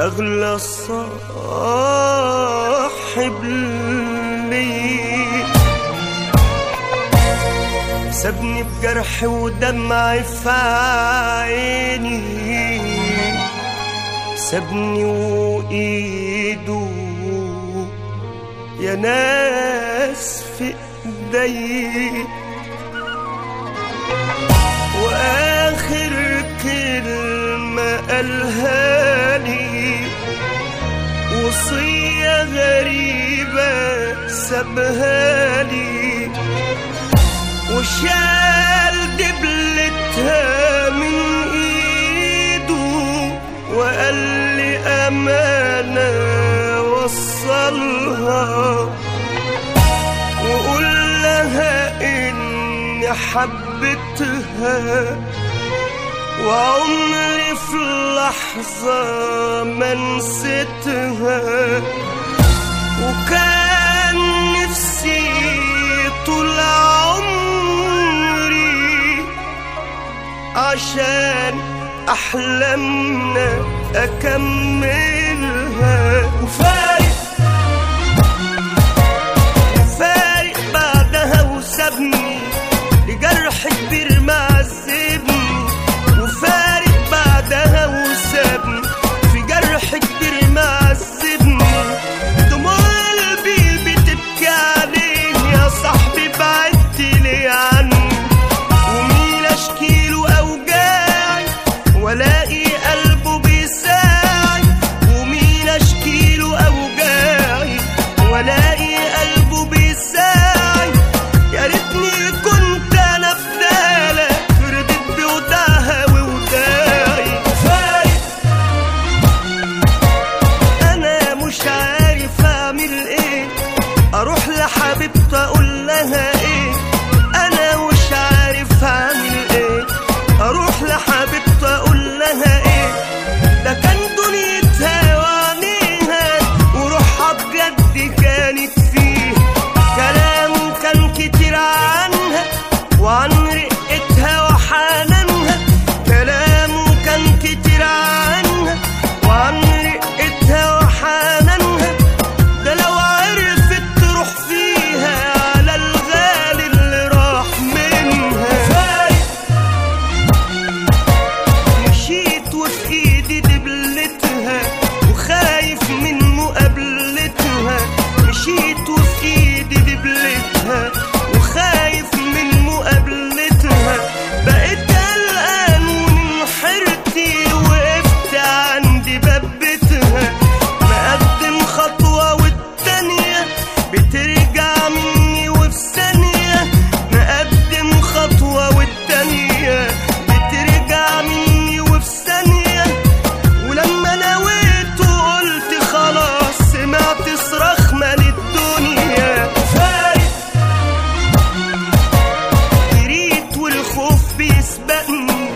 أغلى صاحب لي سابني بجرح ودمع في عيني سابني وإيده يا ناس في ايدي واخر كلمة قالها لي وصية غريبة سابها لي وشال دبلتها من ايده وقال لي امانة وصلها وقول لها اني حبيتها وعمري في لحظة ما نسيتها وكان نفسي طول عمري عشان أحلامنا أكملها وفارق فارق بعدها وسابني لجرح كبير معذبني وفارق بعدها وسابني في جرح كبير معذبني دموع قلبي بتبكي عليه يا صاحبي بعدت ليه عني ومين اشكيله اوجاعي والاقي قلبه بيساعي ومين اشكيله اوجاعي والاقي قلبه بيساعي يا ريتني كنت انا بدالك رضيت بوداعها ووداعي فايق انا مش عارف اعمل ايه اروح لحبيبتي اقول لها ايه انا مش عارف اعمل ايه اروح لحبيبتي اقول لها ايه ده كان دنيتها وعينيها وروحها بجد كانت فيه كلام كان كتير عنها وعن رقتها وحنانها كلام كان كتير عنها وعن رقتها وحنانها ده لو عرفت تروح فيها على الغالي اللي راح منها فايق مشيت وفي ايدي دبلتها وخايف من مقابلتها مشيت وفي ايدي دبلتها وخايف من مقابلتها بقيت قلقان ومن حيرتي وقفت عند باب بيتها مقدم خطوة والتانية بترجع مني وفي ثانية مقدم خطوة والتانية بترجع مني وفي ثانية ولما نويت وقلت خلاص سمعت صراخ مال الدنيا فايق جريت والخوف بيسبقني